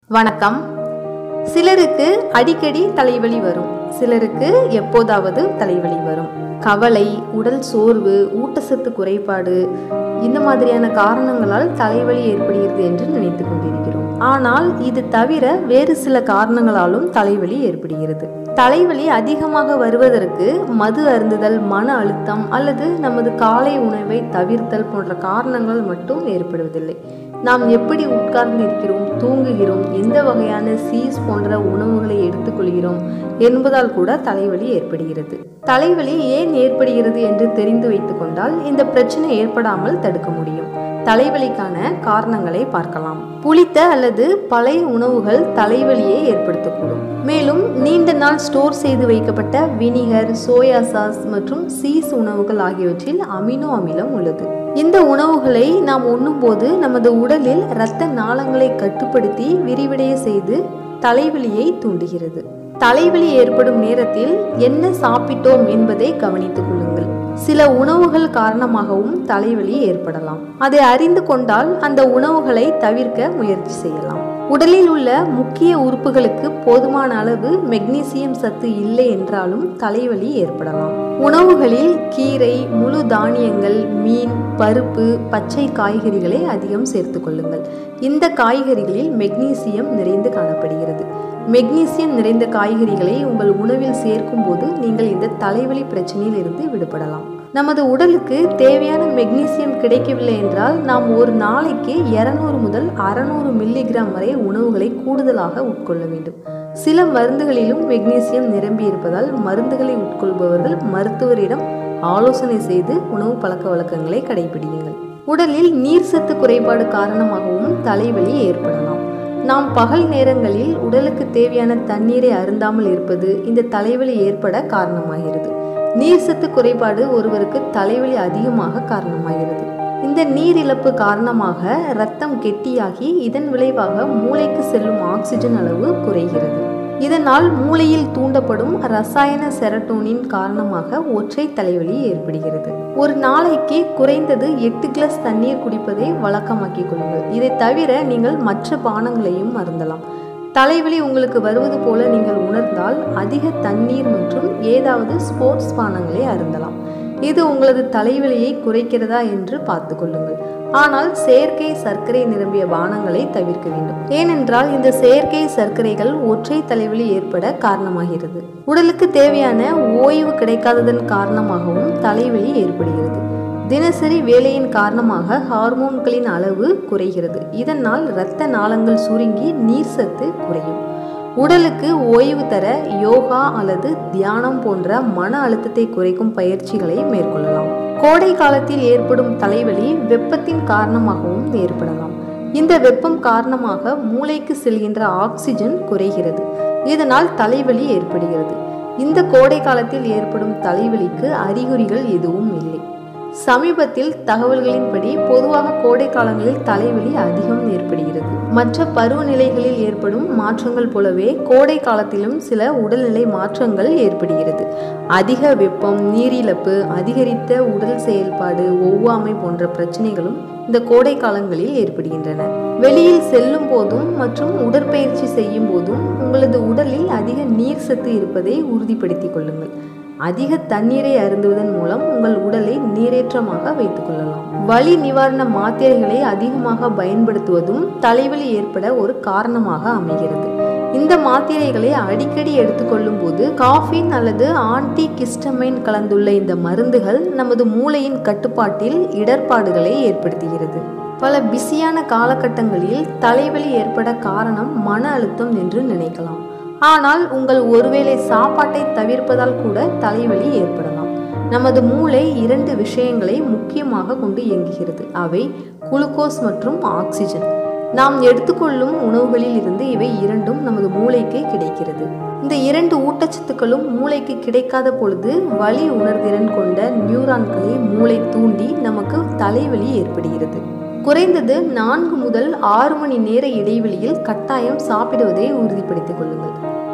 வணக்கம் சிலருக்கு அடிக்கடி தலைவலி வரும் சிலருக்கு எப்போதாவது தலைவலி வரும் கவலை உடல் சோர்வு ஊட்டச்சத்து குறைபாடு இந்த மாதிரியான காரணங்களால் தலைவலி ஏற்படுகிறது என்று நினைத்து கொண்டிருக்கிறோம் ஆனால் இது தவிர வேறு சில காரணங்களாலும் தலைவலி ஏற்படுகிறது தலைவலி அதிகமாக வருவதற்கு மது அருந்துதல் மன அழுத்தம் அல்லது நமது காலை உணவை தவிர்த்தல் போன்ற காரணங்கள் மட்டும் ஏற்படுவதில்லை நாம் எப்படி உட்கார்ந்து இருக்கிறோம் தூங்குகிறோம் எந்த வகையான சீஸ் போன்ற உணவுகளை எடுத்துக்கொள்கிறோம் என்பதால் கூட தலைவலி ஏற்படுகிறது தலைவலி ஏன் ஏற்படுகிறது என்று தெரிந்து வைத்துக் கொண்டால் இந்த பிரச்சனை ஏற்படாமல் தடுக்க முடியும் தலைவலிக்கான காரணங்களை பார்க்கலாம் புளித்த அல்லது பழைய உணவுகள் தலைவலியை ஏற்படுத்தக்கூடும் மேலும் நீண்ட நாள் ஸ்டோர் செய்து வைக்கப்பட்ட வினிகர் சோயா சாஸ் மற்றும் சீஸ் உணவுகள் ஆகியவற்றில் அமினோ அமிலம் உள்ளது இந்த உணவுகளை நாம் உண்ணும்போது நமது உடலில் இரத்த நாளங்களை கட்டுப்படுத்தி விரிவடைய செய்து தலைவலியை தூண்டுகிறது தலைவலி ஏற்படும் நேரத்தில் என்ன சாப்பிட்டோம் என்பதை கவனித்துக் கொள்ளுங்கள் சில உணவுகள் காரணமாகவும் தலைவலி ஏற்படலாம் அதை அறிந்து கொண்டால் அந்த உணவுகளை தவிர்க்க முயற்சி செய்யலாம் உடலில் உள்ள முக்கிய உறுப்புகளுக்கு போதுமான அளவு மெக்னீசியம் சத்து இல்லை என்றாலும் தலைவலி ஏற்படலாம் உணவுகளில் கீரை முழு தானியங்கள் மீன் பருப்பு பச்சை காய்கறிகளை அதிகம் சேர்த்து கொள்ளுங்கள் இந்த காய்கறிகளில் மெக்னீசியம் நிறைந்து காணப்படுகிறது மெக்னீசியம் நிறைந்த காய்கறிகளை உங்கள் உணவில் சேர்க்கும் போது நீங்கள் இந்த தலைவலி பிரச்சனையில் இருந்து விடுபடலாம் நமது உடலுக்கு தேவையான மெக்னீசியம் கிடைக்கவில்லை என்றால் நாம் ஒரு நாளைக்கு இருநூறு முதல் அறநூறு மில்லிகிராம் வரை உணவுகளை கூடுதலாக உட்கொள்ள வேண்டும் சில மருந்துகளிலும் மெக்னீசியம் நிரம்பி இருப்பதால் மருந்துகளை உட்கொள்பவர்கள் மருத்துவரிடம் ஆலோசனை செய்து உணவு பழக்க வழக்கங்களை கடைபிடியுங்கள் உடலில் நீர் சத்து குறைபாடு காரணமாகவும் தலைவலி ஏற்படலாம் நாம் பகல் நேரங்களில் உடலுக்கு தேவையான தண்ணீரை அருந்தாமல் இருப்பது இந்த தலைவலி ஏற்பட காரணமாகிறது நீர் சத்து குறைபாடு ஒருவருக்கு தலைவலி அதிகமாக காரணமாகிறது இந்த நீர் இழப்பு காரணமாக இரத்தம் கெட்டியாகி இதன் விளைவாக மூளைக்கு செல்லும் ஆக்சிஜன் அளவு குறைகிறது இதனால் மூளையில் தூண்டப்படும் ரசாயன செரட்டோனின் காரணமாக ஒற்றை தலைவலி ஏற்படுகிறது ஒரு நாளைக்கு குறைந்தது எட்டு கிளாஸ் தண்ணீர் குடிப்பதை வழக்கமாக்கிக் கொள்ளுங்கள் இதை தவிர நீங்கள் மற்ற பானங்களையும் அருந்தலாம் தலைவலி உங்களுக்கு வருவது போல நீங்கள் உணர்ந்தால் அதிக தண்ணீர் மற்றும் ஏதாவது ஸ்போர்ட்ஸ் பானங்களை அருந்தலாம் இது உங்களது தலைவலியை குறைக்கிறதா என்று பார்த்து கொள்ளுங்கள் ஆனால் செயற்கை சர்க்கரை நிரம்பிய பானங்களை தவிர்க்க வேண்டும் ஏனென்றால் இந்த செயற்கை சர்க்கரைகள் ஒற்றை தலைவலி ஏற்பட காரணமாகிறது உடலுக்கு தேவையான ஓய்வு கிடைக்காததன் காரணமாகவும் தலைவலி ஏற்படுகிறது தினசரி வேலையின் காரணமாக ஹார்மோன்களின் அளவு குறைகிறது இதனால் இரத்த நாளங்கள் சுருங்கி நீர் சத்து குறையும் உடலுக்கு ஓய்வு தர யோகா அல்லது தியானம் போன்ற மன அழுத்தத்தை குறைக்கும் பயிற்சிகளை மேற்கொள்ளலாம் கோடை காலத்தில் ஏற்படும் தலைவலி வெப்பத்தின் காரணமாகவும் ஏற்படலாம் இந்த வெப்பம் காரணமாக மூளைக்கு செல்கின்ற ஆக்சிஜன் குறைகிறது இதனால் தலைவலி ஏற்படுகிறது இந்த கோடை காலத்தில் ஏற்படும் தலைவலிக்கு அறிகுறிகள் எதுவும் இல்லை சமீபத்தில் தகவல்களின்படி பொதுவாக கோடை காலங்களில் தலைவலி அதிகம் ஏற்படுகிறது மற்ற பருவநிலைகளில் ஏற்படும் மாற்றங்கள் போலவே கோடை காலத்திலும் சில உடல்நிலை மாற்றங்கள் ஏற்படுகிறது அதிக வெப்பம் நீரிழப்பு அதிகரித்த உடல் செயல்பாடு ஒவ்வாமை போன்ற பிரச்சனைகளும் இந்த கோடை காலங்களில் ஏற்படுகின்றன வெளியில் செல்லும் போதும் மற்றும் உடற்பயிற்சி செய்யும் போதும் உங்களது உடலில் அதிக நீர் சத்து இருப்பதை உறுதிப்படுத்திக் கொள்ளுங்கள் அதிக தண்ணீரை அருந்துவதன் மூலம் உங்கள் உடலை நீரேற்றமாக வைத்துக் கொள்ளலாம் வலி நிவாரண மாத்திரைகளை அதிகமாக பயன்படுத்துவதும் தலைவலி ஏற்பட ஒரு காரணமாக அமைகிறது இந்த மாத்திரைகளை அடிக்கடி எடுத்துக்கொள்ளும் போது காஃபின் அல்லது ஆன்டி கிஸ்டமைன் கலந்துள்ள இந்த மருந்துகள் நமது மூளையின் கட்டுப்பாட்டில் இடர்பாடுகளை ஏற்படுத்துகிறது பல பிஸியான காலகட்டங்களில் தலைவலி ஏற்பட காரணம் மன அழுத்தம் என்று நினைக்கலாம் ஆனால் உங்கள் ஒருவேளை சாப்பாட்டை தவிர்ப்பதால் கூட தலைவலி ஏற்படலாம் நமது மூளை இரண்டு விஷயங்களை முக்கியமாக கொண்டு இயங்குகிறது அவை குளுக்கோஸ் மற்றும் ஆக்சிஜன் நாம் எடுத்துக்கொள்ளும் உணவுகளில் இருந்து இவை இரண்டும் நமது மூளைக்கு கிடைக்கிறது இந்த இரண்டு ஊட்டச்சத்துக்களும் மூளைக்கு கிடைக்காத பொழுது வலி உணர்திறன் கொண்ட நியூரான்களை மூளை தூண்டி நமக்கு தலைவலி ஏற்படுகிறது குறைந்தது நான்கு முதல் ஆறு மணி நேர இடைவெளியில் கட்டாயம் சாப்பிடுவதை உறுதிப்படுத்திக் கொள்ளுங்கள்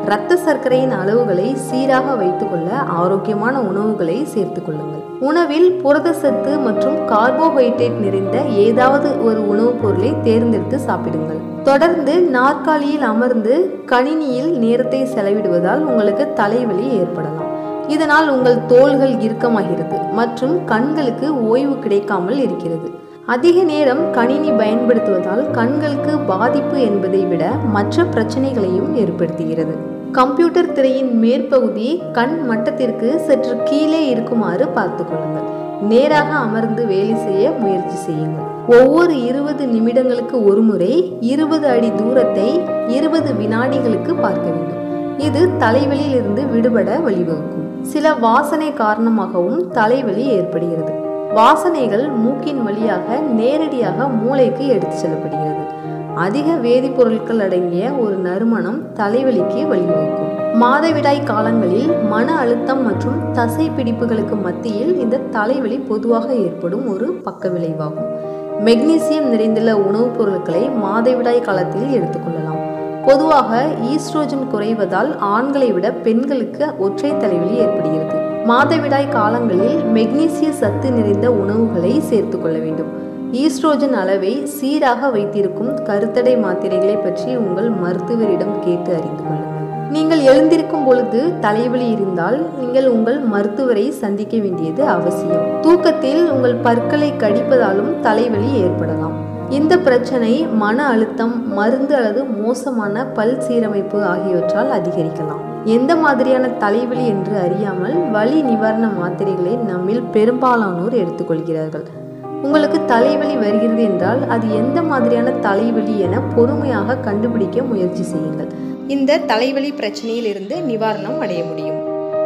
இரத்த சர்க்கரையின் அளவுகளை சீராக வைத்துக்கொள்ள ஆரோக்கியமான உணவுகளை சேர்த்துக் கொள்ளுங்கள் உணவில் புரதச்சத்து மற்றும் கார்போஹைட்ரேட் நிறைந்த ஏதாவது ஒரு உணவுப் பொருளை தேர்ந்தெடுத்து சாப்பிடுங்கள் தொடர்ந்து நாற்காலியில் அமர்ந்து கணினியில் நேரத்தை செலவிடுவதால் உங்களுக்கு தலைவலி ஏற்படலாம் இதனால் உங்கள் தோள்கள் இறுக்கமாகிறது மற்றும் கண்களுக்கு ஓய்வு கிடைக்காமல் இருக்கிறது அதிக நேரம் கணினி பயன்படுத்துவதால் கண்களுக்கு பாதிப்பு என்பதை விட மற்ற பிரச்சனைகளையும் ஏற்படுத்துகிறது கம்ப்யூட்டர் திரையின் மேற்பகுதி கண் மட்டத்திற்கு சற்று கீழே இருக்குமாறு பார்த்து கொள்ளுங்கள் நேராக அமர்ந்து வேலை செய்ய முயற்சி செய்யுங்கள் ஒவ்வொரு இருபது நிமிடங்களுக்கு ஒருமுறை இருபது அடி தூரத்தை இருபது வினாடிகளுக்கு பார்க்க வேண்டும் இது தலைவலியில் இருந்து விடுபட வழிவகுக்கும் சில வாசனை காரணமாகவும் தலைவலி ஏற்படுகிறது வாசனைகள் மூக்கின் வழியாக நேரடியாக மூளைக்கு எடுத்து செல்லப்படுகிறது அதிக வேதிப்பொருட்கள் அடங்கிய ஒரு நறுமணம் தலைவலிக்கு வழிவகுக்கும் மாதவிடாய் காலங்களில் மன அழுத்தம் மற்றும் தசை பிடிப்புகளுக்கு மத்தியில் இந்த தலைவலி பொதுவாக ஏற்படும் ஒரு பக்க விளைவாகும் மெக்னீசியம் நிறைந்துள்ள உணவுப் பொருட்களை மாதவிடாய் காலத்தில் எடுத்துக்கொள்ளலாம் பொதுவாக ஈஸ்ட்ரோஜன் குறைவதால் ஆண்களை விட பெண்களுக்கு ஒற்றை தலைவலி ஏற்படுகிறது மாதவிடாய் காலங்களில் மெக்னீசிய சத்து நிறைந்த உணவுகளை சேர்த்து கொள்ள வேண்டும் ஈஸ்ட்ரோஜன் அளவை சீராக வைத்திருக்கும் கருத்தடை மாத்திரைகளை பற்றி உங்கள் மருத்துவரிடம் கேட்டு அறிந்து கொள்ளுங்கள் நீங்கள் எழுந்திருக்கும் பொழுது தலைவலி இருந்தால் நீங்கள் உங்கள் மருத்துவரை சந்திக்க வேண்டியது அவசியம் தூக்கத்தில் உங்கள் பற்களை கடிப்பதாலும் தலைவலி ஏற்படலாம் இந்த பிரச்சனை மன அழுத்தம் மருந்து அல்லது மோசமான பல் சீரமைப்பு ஆகியவற்றால் அதிகரிக்கலாம் எந்த மாதிரியான தலைவலி என்று அறியாமல் வலி நிவாரண மாத்திரைகளை நம்மில் பெரும்பாலானோர் எடுத்துக்கொள்கிறார்கள் உங்களுக்கு தலைவலி வருகிறது என்றால் அது எந்த மாதிரியான தலைவலி என பொறுமையாக கண்டுபிடிக்க முயற்சி செய்யுங்கள் இந்த தலைவலி பிரச்சனையில் இருந்து நிவாரணம் அடைய முடியும்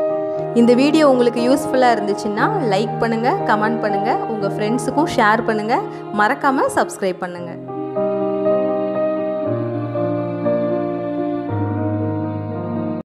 இந்த வீடியோ உங்களுக்கு யூஸ்ஃபுல்லாக இருந்துச்சுன்னா லைக் பண்ணுங்கள் கமெண்ட் பண்ணுங்கள் உங்கள் ஃப்ரெண்ட்ஸுக்கும் ஷேர் பண்ணுங்கள் மறக்காமல் சப்ஸ்கிரைப் பண்ணுங்கள்